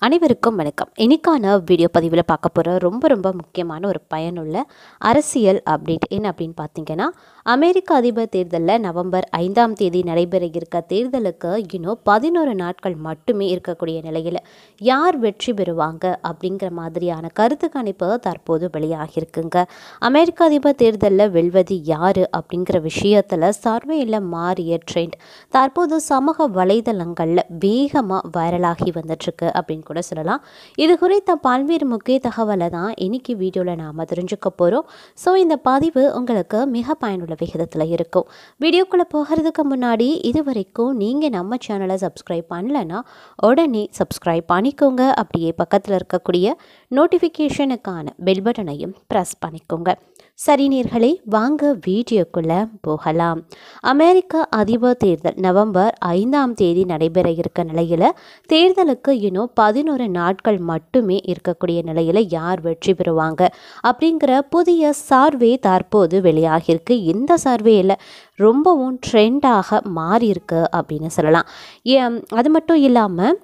அனைவருக்கும் வணக்கம் இன்னைக்கான வீடியோ பதிவில் பார்க்க போகிற ரொம்ப ரொம்ப முக்கியமான ஒரு பயனுள்ள அரசியல் அப்டேட் என்ன அப்படின்னு பார்த்தீங்கன்னா அமெரிக்க அதிபர் தேர்தலில் நவம்பர் ஐந்தாம் தேதி நடைபெற இருக்க தேர்தலுக்கு இன்னும் பதினோரு நாட்கள் மட்டுமே இருக்கக்கூடிய நிலையில் யார் வெற்றி பெறுவாங்க அப்படிங்கிற மாதிரியான கருத்து கணிப்பு தற்போது வெளியாகியிருக்குங்க அமெரிக்க அதிபர் தேர்தலில் வெல்வது யார் அப்படிங்கிற விஷயத்தில் சர்வேயில் மாறிய ட்ரெண்ட் தற்போது சமூக வலைதளங்களில் வேகமாக வைரலாகி வந்துட்டுருக்கு அப்படின்னு கூட சொல்லலாம் இது குறித்த பல்வேறு முக்கிய தகவலை தான் இன்னைக்கு வீடியோவில் நாம் தெரிஞ்சுக்க போகிறோம் ஸோ இந்த பதிவு உங்களுக்கு மிக பயனுள்ள விகிதத்தில் இருக்கும் வீடியோக்குள்ளே போகிறதுக்கு முன்னாடி இது வரைக்கும் நீங்கள் நம்ம சேனலை சப்ஸ்கிரைப் பண்ணலைன்னா உடனே சப்ஸ்கிரைப் பண்ணிக்கோங்க அப்படியே பக்கத்தில் இருக்கக்கூடிய நோட்டிஃபிகேஷனுக்கான பெல் பட்டனையும் ப்ரெஸ் பண்ணிக்கோங்க சரி நேர்களே வாங்க வீடியோக்குள்ளே போகலாம் அமெரிக்க அதிபர் தேர்தல் நவம்பர் ஐந்தாம் தேதி நடைபெற இருக்க நிலையில் தேர்தலுக்கு இன்னும் பதினோரு நாட்கள் மட்டுமே இருக்கக்கூடிய நிலையில் யார் வெற்றி பெறுவாங்க அப்படிங்கிற புதிய சர்வே தற்போது வெளியாகியிருக்கு இந்த சர்வேயில் ரொம்பவும் ட்ரெண்டாக மாறியிருக்கு அப்படின்னு சொல்லலாம் ஏன் அது மட்டும் இல்லாமல்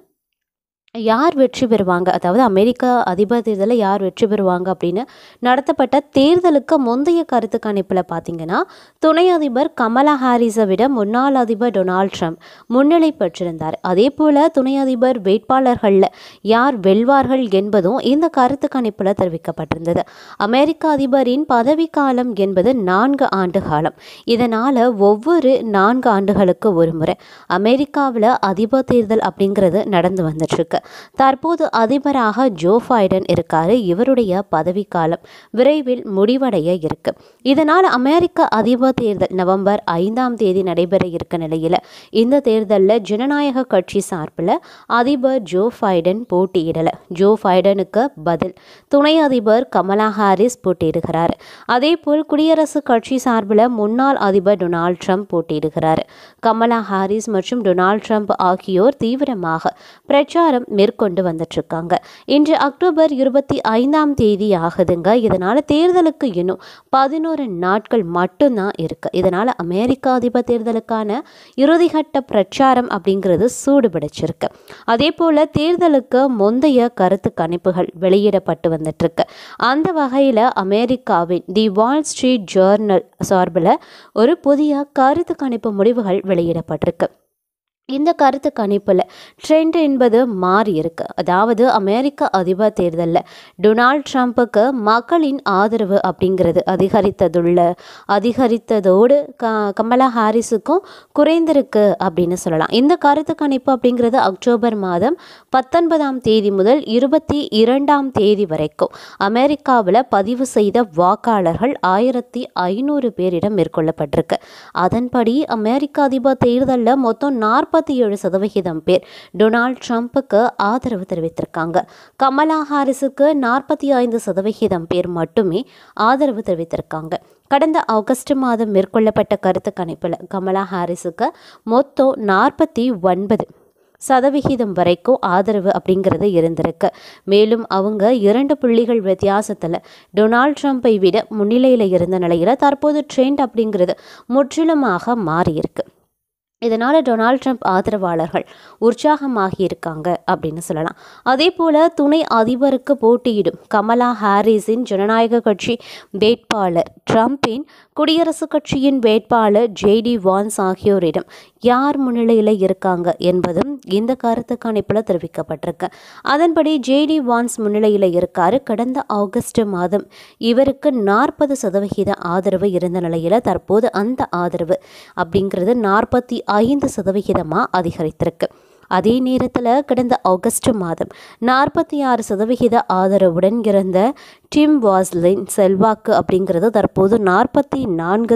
யார் வெற்றி பெறுவாங்க அதாவது அமெரிக்கா அதிபர் தேர்தலில் யார் வெற்றி பெறுவாங்க அப்படின்னு நடத்தப்பட்ட தேர்தலுக்கு முந்தைய கருத்து கணிப்பில் பார்த்தீங்கன்னா துணை அதிபர் கமலா ஹாரிஸை விட முன்னாள் அதிபர் டொனால்ட் ட்ரம்ப் முன்னிலை பெற்றிருந்தார் அதே போல் துணை அதிபர் வேட்பாளர்களில் யார் வெல்வார்கள் என்பதும் இந்த கருத்து கணிப்பில் தெரிவிக்கப்பட்டிருந்தது அமெரிக்க அதிபரின் பதவிக்காலம் என்பது நான்கு ஆண்டு காலம் இதனால் ஒவ்வொரு நான்கு ஆண்டுகளுக்கு ஒரு முறை அமெரிக்காவில் அதிபர் தேர்தல் அப்படிங்கிறது நடந்து வந்துட்டுருக்கு தற்போது அதிபராக ஜோ பைடன் இருக்காரு இவருடைய பதவிக்காலம் விரைவில் முடிவடைய இருக்கு இதனால் அமெரிக்க அதிபர் தேர்தல் நவம்பர் ஐந்தாம் தேதி நடைபெற இருக்க நிலையில் இந்த தேர்தலில் ஜனநாயக கட்சி சார்பில் அதிபர் ஜோ பைடன் போட்டியிடலை ஜோ பைடனுக்கு பதில் துணை அதிபர் கமலா ஹாரிஸ் போட்டியிடுகிறார் அதேபோல் குடியரசுக் கட்சி சார்பில் முன்னாள் அதிபர் டொனால்ட் ட்ரம்ப் போட்டியிடுகிறார் கமலா ஹாரிஸ் மற்றும் டொனால்ட் ட்ரம்ப் ஆகியோர் தீவிரமாக பிரச்சாரம் மேற்கொண்டு வந்துட்டு இருக்காங்க இன்று அக்டோபர் இருபத்தி ஐந்தாம் தேதி ஆகுதுங்க இதனால தேர்தலுக்கு இன்னும் பதினோரு நாட்கள் மட்டும்தான் இருக்கு இதனால அமெரிக்க அதிபர் தேர்தலுக்கான இறுதிக்கட்ட பிரச்சாரம் அப்படிங்கிறது சூடு பிடிச்சிருக்கு அதே போல தேர்தலுக்கு முந்தைய கருத்து கணிப்புகள் வெளியிடப்பட்டு வந்துட்டு இருக்கு அந்த வகையில் அமெரிக்காவின் தி வால் ஸ்ட்ரீட் ஜேர்னல் சார்பில் ஒரு புதிய கருத்து கணிப்பு முடிவுகள் வெளியிடப்பட்டிருக்கு இந்த கருத்து கணிப்பில் ட்ரெண்ட் என்பது மாறி இருக்கு அதாவது அமெரிக்க அதிபர் தேர்தலில் டொனால்ட் ட்ரம்ப்புக்கு மக்களின் ஆதரவு அப்படிங்கிறது அதிகரித்ததுள்ள அதிகரித்ததோடு க கமலா ஹாரிஸுக்கும் குறைந்திருக்கு அப்படின்னு சொல்லலாம் இந்த கருத்து கணிப்பு அப்படிங்கிறது அக்டோபர் மாதம் பத்தொன்பதாம் தேதி முதல் இருபத்தி இரண்டாம் தேதி வரைக்கும் அமெரிக்காவில் பதிவு செய்த வாக்காளர்கள் ஆயிரத்தி ஐநூறு பேரிடம் மேற்கொள்ளப்பட்டிருக்கு அதன்படி அமெரிக்க அதிபர் தேர்தலில் மொத்தம் நாற்பத்தி ஏழு சதவிகிதம் பேர் டொனால்ட் ட்ரம்ப்புக்கு ஆதரவு தெரிவித்திருக்காங்க கமலா ஹாரிஸுக்கு நாற்பத்தி ஐந்து சதவிகிதம் பேர் மட்டுமே ஆதரவு தெரிவித்திருக்காங்க கடந்த ஆகஸ்ட் மாதம் மேற்கொள்ளப்பட்ட கருத்து கணிப்பில் கமலா ஹாரிஸுக்கு மொத்தம் நாற்பத்தி ஒன்பது சதவிகிதம் வரைக்கும் ஆதரவு அப்படிங்கிறது இருந்திருக்கு மேலும் அவங்க இரண்டு புள்ளிகள் வித்தியாசத்தில் டொனால்ட் ட்ரம்ப்பை விட முன்னிலையில் இருந்த நிலையில் தற்போது ட்ரெண்ட் அப்படிங்கிறது முற்றிலுமாக மாறியிருக்கு இதனால் டொனால்ட் ட்ரம்ப் ஆதரவாளர்கள் உற்சாகமாகி இருக்காங்க அப்படின்னு சொல்லலாம் அதே போல் துணை அதிபருக்கு போட்டியிடும் கமலா ஹாரிஸின் ஜனநாயக கட்சி வேட்பாளர் ட்ரம்பின் குடியரசுக் கட்சியின் வேட்பாளர் ஜேடி வான்ஸ் ஆகியோரிடம் யார் முன்னிலையில் இருக்காங்க என்பதும் இந்த கருத்து கணிப்பில் தெரிவிக்கப்பட்டிருக்கு அதன்படி ஜேடி வான்ஸ் முன்னிலையில் இருக்காரு கடந்த ஆகஸ்ட் மாதம் இவருக்கு நாற்பது சதவிகித ஆதரவு இருந்த நிலையில் தற்போது அந்த ஆதரவு அப்படிங்கிறது நாற்பத்தி ஐந்து சதவிகிதமாக அதிகரித்திருக்கு அதே நேரத்தில் கடந்த ஆகஸ்ட் மாதம் நாற்பத்தி ஆறு சதவிகித ஆதரவுடன் இருந்த டிம் வாஸ்லின் செல்வாக்கு அப்படிங்கிறது தற்போது நாற்பத்தி நான்கு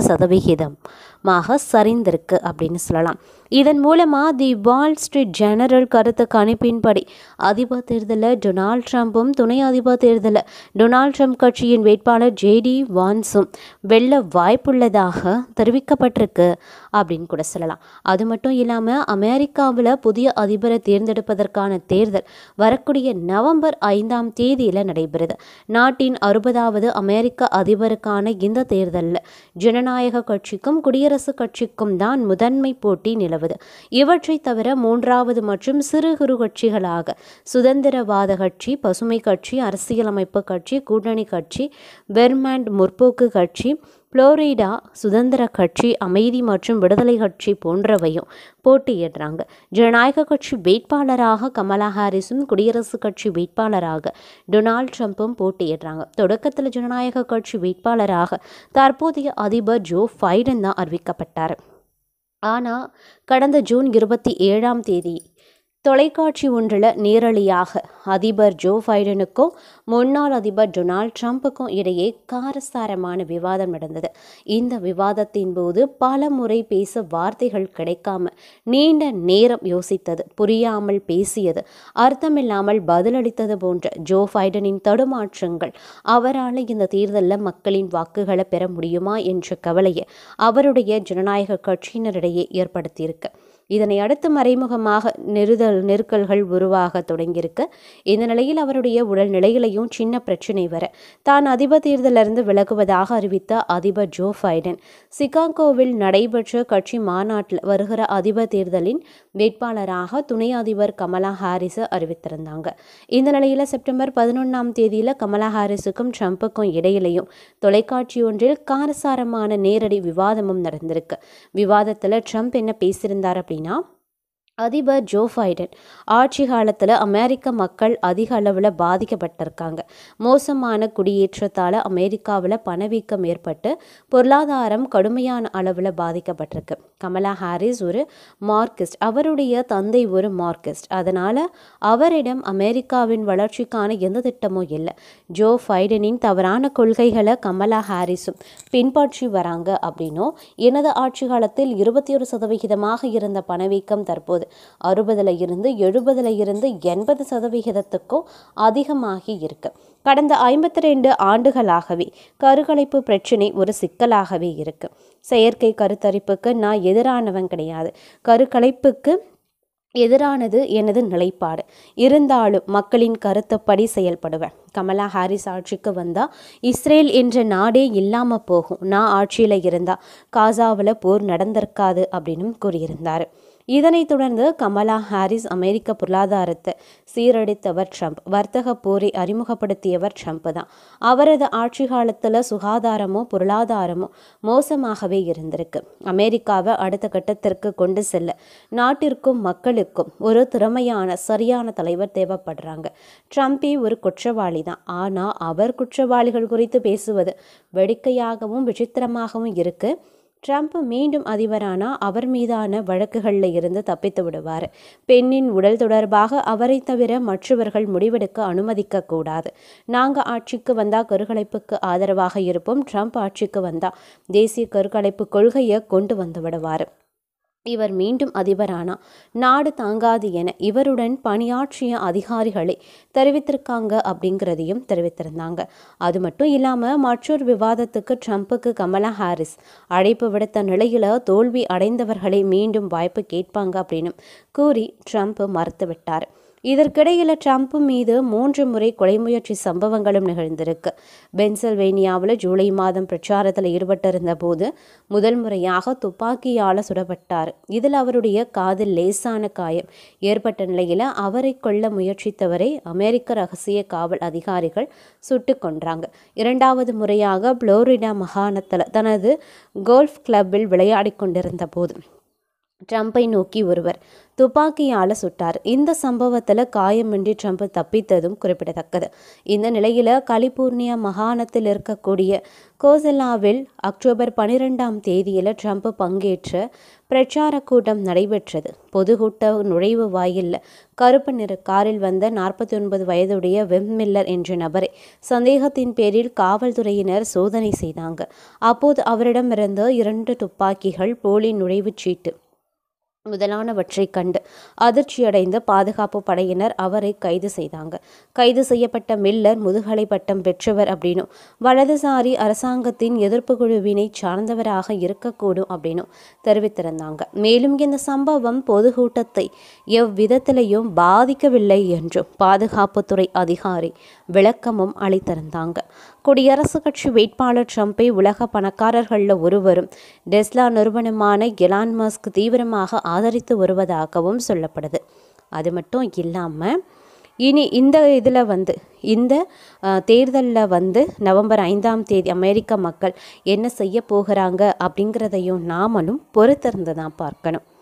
சதவிகிதமாக சரிந்திருக்கு அப்படின்னு சொல்லலாம் இதன் மூலமாக தி வால் ஸ்ட்ரீட் ஜெனரல் கருத்து கணிப்பின்படி அதிபர் தேர்தலில் டொனால்ட் ட்ரம்ப்பும் துணை அதிபர் தேர்தலில் டொனால்ட் ட்ரம்ப் கட்சியின் வேட்பாளர் ஜேடி வான்ஸும் வெல்ல வாய்ப்புள்ளதாக தெரிவிக்கப்பட்டிருக்கு அப்படின்னு கூட சொல்லலாம் அது மட்டும் இல்லாமல் அமெரிக்காவில் புதிய அதிபரை தேர்ந்தெடுப்பதற்கான தேர்தல் வரக்கூடிய நவம்பர் ஐந்தாம் தேதியில் நடைபெறுது நாட்டின் அறுபதாவது அமெரிக்க அதிபருக்கான இந்த தேர்தலில் ஜனநாயக கட்சிக்கும் குடியரசுக் கட்சிக்கும் தான் முதன்மை போட்டி நிலவு நிலவுது இவற்றை தவிர மூன்றாவது மற்றும் சிறு குறு கட்சிகளாக சுதந்திரவாத கட்சி பசுமை கட்சி அரசியலமைப்பு கட்சி கூட்டணி கட்சி வெர்மாண்ட் முற்போக்கு கட்சி புளோரிடா சுதந்திர கட்சி அமைதி மற்றும் விடுதலை கட்சி போன்றவையும் போட்டியிடுறாங்க ஜனநாயக கட்சி வேட்பாளராக கமலா ஹாரிஸும் குடியரசுக் கட்சி வேட்பாளராக டொனால்ட் ட்ரம்ப்பும் போட்டியிடுறாங்க தொடக்கத்தில் ஜனநாயக கட்சி வேட்பாளராக தற்போதைய அதிபர் ஜோ பைடன் தான் அறிவிக்கப்பட்டார் ஆனால் கடந்த ஜூன் இருபத்தி ஏழாம் தேதி தொலைக்காட்சி ஒன்றில் நேரடியாக அதிபர் ஜோ பைடனுக்கும் முன்னாள் அதிபர் டொனால்ட் ட்ரம்ப்புக்கும் இடையே காரசாரமான விவாதம் நடந்தது இந்த விவாதத்தின் போது பல முறை பேச வார்த்தைகள் கிடைக்காம நீண்ட நேரம் யோசித்தது புரியாமல் பேசியது அர்த்தமில்லாமல் பதிலளித்தது போன்ற ஜோ பைடனின் தடுமாற்றங்கள் அவரால் இந்த தேர்தலில் மக்களின் வாக்குகளை பெற முடியுமா என்ற கவலையை அவருடைய ஜனநாயக கட்சியினரிடையே ஏற்படுத்தியிருக்கு இதனை அடுத்து மறைமுகமாக நெருதல் நெருக்கல்கள் உருவாக தொடங்கியிருக்கு இந்த நிலையில் அவருடைய உடல் நிலையிலையும் சின்ன பிரச்சனை வர தான் அதிபர் தேர்தலிருந்து விலகுவதாக அறிவித்த அதிபர் ஜோ பைடன் சிகாகோவில் நடைபெற்ற கட்சி மாநாட்டில் வருகிற அதிபர் தேர்தலின் வேட்பாளராக துணை அதிபர் கமலா ஹாரிஸை அறிவித்திருந்தாங்க இந்த நிலையில் செப்டம்பர் பதினொன்றாம் தேதியில் கமலா ஹாரிஸுக்கும் ட்ரம்ப்புக்கும் இடையிலையும் தொலைக்காட்சி ஒன்றில் காரசாரமான நேரடி விவாதமும் நடந்திருக்கு விவாதத்தில் ட்ரம்ப் என்ன பேசியிருந்தார் அப்படின்னா அதிபர் ஜோ பைடன் ஆட்சி காலத்தில் அமெரிக்க மக்கள் அதிக அளவில் பாதிக்கப்பட்டிருக்காங்க மோசமான குடியேற்றத்தால் அமெரிக்காவில் பணவீக்கம் ஏற்பட்டு பொருளாதாரம் கடுமையான அளவில் பாதிக்கப்பட்டிருக்கு கமலா ஹாரிஸ் ஒரு மார்க்சிஸ்ட் அவருடைய தந்தை ஒரு மார்க்சிஸ்ட் அதனால் அவரிடம் அமெரிக்காவின் வளர்ச்சிக்கான எந்த திட்டமும் இல்லை ஜோ பைடனின் தவறான கொள்கைகளை கமலா ஹாரிஸும் பின்பற்றி வராங்க அப்படின்னும் எனது ஆட்சி காலத்தில் இருபத்தி ஒரு சதவிகிதமாக இருந்த பணவீக்கம் தற்போது அறுபதுல இருந்து எழுபதுல இருந்து எண்பது சதவிகிதத்துக்கும் அதிகமாகி இருக்கு கடந்த ஐம்பத்தி ரெண்டு ஆண்டுகளாகவே கருக்கலைப்பு பிரச்சனை ஒரு சிக்கலாகவே இருக்கு செயற்கை கருத்தரிப்புக்கு நான் எதிரானவன் கிடையாது கருக்கலைப்புக்கு எதிரானது எனது நிலைப்பாடு இருந்தாலும் மக்களின் கருத்துப்படி செயல்படுவேன் கமலா ஹாரிஸ் ஆட்சிக்கு வந்தால் இஸ்ரேல் என்ற நாடே இல்லாமல் போகும் நான் ஆட்சியில் இருந்தால் காசாவில் போர் நடந்திருக்காது அப்படின்னு கூறியிருந்தார் இதனைத் தொடர்ந்து கமலா ஹாரிஸ் அமெரிக்க பொருளாதாரத்தை சீரழித்தவர் ட்ரம்ப் வர்த்தக போரை அறிமுகப்படுத்தியவர் ட்ரம்ப் தான் அவரது ஆட்சி காலத்தில் சுகாதாரமோ பொருளாதாரமோ மோசமாகவே இருந்திருக்கு அமெரிக்காவை அடுத்த கட்டத்திற்கு கொண்டு செல்ல நாட்டிற்கும் மக்களுக்கும் ஒரு திறமையான சரியான தலைவர் தேவைப்படுறாங்க ட்ரம்பே ஒரு குற்றவாளி தான் ஆனால் அவர் குற்றவாளிகள் குறித்து பேசுவது வேடிக்கையாகவும் விசித்திரமாகவும் இருக்கு ட்ரம்ப் மீண்டும் அதிபரானா அவர் மீதான வழக்குகளில் இருந்து தப்பித்து விடுவார் பெண்ணின் உடல் தொடர்பாக அவரை தவிர மற்றவர்கள் முடிவெடுக்க அனுமதிக்க கூடாது நாங்கள் ஆட்சிக்கு வந்தால் கருக்கலைப்புக்கு ஆதரவாக இருப்போம் ட்ரம்ப் ஆட்சிக்கு வந்தால் தேசிய கருக்கலைப்பு கொள்கையை கொண்டு வந்து விடுவார் இவர் மீண்டும் அதிபரானா நாடு தாங்காது என இவருடன் பணியாற்றிய அதிகாரிகளை தெரிவித்திருக்காங்க அப்படிங்கிறதையும் தெரிவித்திருந்தாங்க அது மட்டும் இல்லாமல் மற்றொரு விவாதத்துக்கு ட்ரம்ப்புக்கு கமலா ஹாரிஸ் அழைப்பு விடுத்த நிலையில் தோல்வி அடைந்தவர்களை மீண்டும் வாய்ப்பு கேட்பாங்க அப்படின்னு கூறி ட்ரம்ப் மறுத்துவிட்டார் இதற்கிடையில் ட்ரம்ப் மீது மூன்று முறை கொலை முயற்சி சம்பவங்களும் நிகழ்ந்திருக்கு பென்சில்வேனியாவில் ஜூலை மாதம் பிரச்சாரத்தில் ஈடுபட்டிருந்த போது முதல் முறையாக துப்பாக்கியால் சுடப்பட்டார் இதில் அவருடைய காதில் லேசான காயம் ஏற்பட்ட நிலையில் அவரை கொல்ல முயற்சித்தவரை அமெரிக்க ரகசிய காவல் அதிகாரிகள் சுட்டு கொன்றாங்க இரண்டாவது முறையாக புளோரிடா மாகாணத்தில் தனது கோல்ஃப் கிளப்பில் விளையாடி கொண்டிருந்த போது ட்ரம்பை நோக்கி ஒருவர் துப்பாக்கியால் சுட்டார் இந்த சம்பவத்தில் காயமின்றி ட்ரம்ப் தப்பித்ததும் குறிப்பிடத்தக்கது இந்த நிலையில் கலிபோர்னியா மாகாணத்தில் இருக்கக்கூடிய கோசெல்லாவில் அக்டோபர் பனிரெண்டாம் தேதியில் ட்ரம்ப் பங்கேற்ற பிரச்சார கூட்டம் நடைபெற்றது பொதுக்கூட்ட நுழைவு வாயிலில் கருப்பு நிற காரில் வந்த நாற்பத்தி ஒன்பது வயதுடைய வெம் மில்லர் என்ற நபரை சந்தேகத்தின் பேரில் காவல்துறையினர் சோதனை செய்தாங்க அப்போது அவரிடமிருந்து இரண்டு துப்பாக்கிகள் போலி நுழைவுச் சீட்டு முதலானவற்றை கண்டு அதிர்ச்சியடைந்த பாதுகாப்பு படையினர் அவரை கைது செய்தாங்க கைது செய்யப்பட்ட மில்லர் முதுகலை பட்டம் பெற்றவர் அப்படின்னும் வலதுசாரி அரசாங்கத்தின் எதிர்ப்பு குழுவினை சார்ந்தவராக இருக்கக்கூடும் அப்படின்னும் தெரிவித்திருந்தாங்க மேலும் இந்த சம்பவம் பொதுக்கூட்டத்தை எவ்விதத்திலையும் பாதிக்கவில்லை என்றும் பாதுகாப்புத்துறை அதிகாரி விளக்கமும் அளித்திருந்தாங்க குடியரசுக் கட்சி வேட்பாளர் ட்ரம்ப்பை உலக பணக்காரர்களில் ஒருவரும் டெஸ்லா நிறுவனமான எலான் மஸ்க் தீவிரமாக ஆதரித்து வருவதாகவும் சொல்லப்படுது அது மட்டும் இல்லாமல் இனி இந்த இதில் வந்து இந்த தேர்தலில் வந்து நவம்பர் ஐந்தாம் தேதி அமெரிக்க மக்கள் என்ன செய்ய போகிறாங்க அப்படிங்கிறதையும் நாமளும் பொறுத்திருந்து தான் பார்க்கணும்